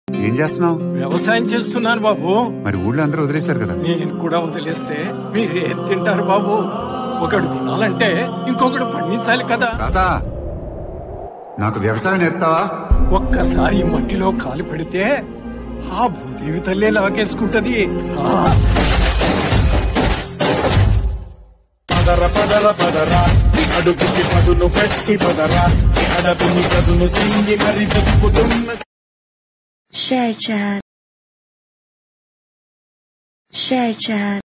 ఏం చేస్తున్నావు వ్యవసాయం చేస్తున్నాను బాబు మరి ఊళ్ళో అందరూ వదిలేశారు కదా నేను కూడా వదిలేస్తే మీరేం తింటారు బాబు ఒకడు తినాలంటే ఇంకొకడు పండించాలి కదా తాత నాకు వ్యవసాయం నేర్పుతావా ఒక్కసారి ఈ మట్టిలో కాలు పెడితే ఆ భూదేవి తల్లే లాగేసుకుంటది ఆ, పదర పదర పదరా అడుగుకి పదును పెట్టి పదరా అడవిని పదును చెంగి మరి వెతుకుతున్న Share chat. Share chat.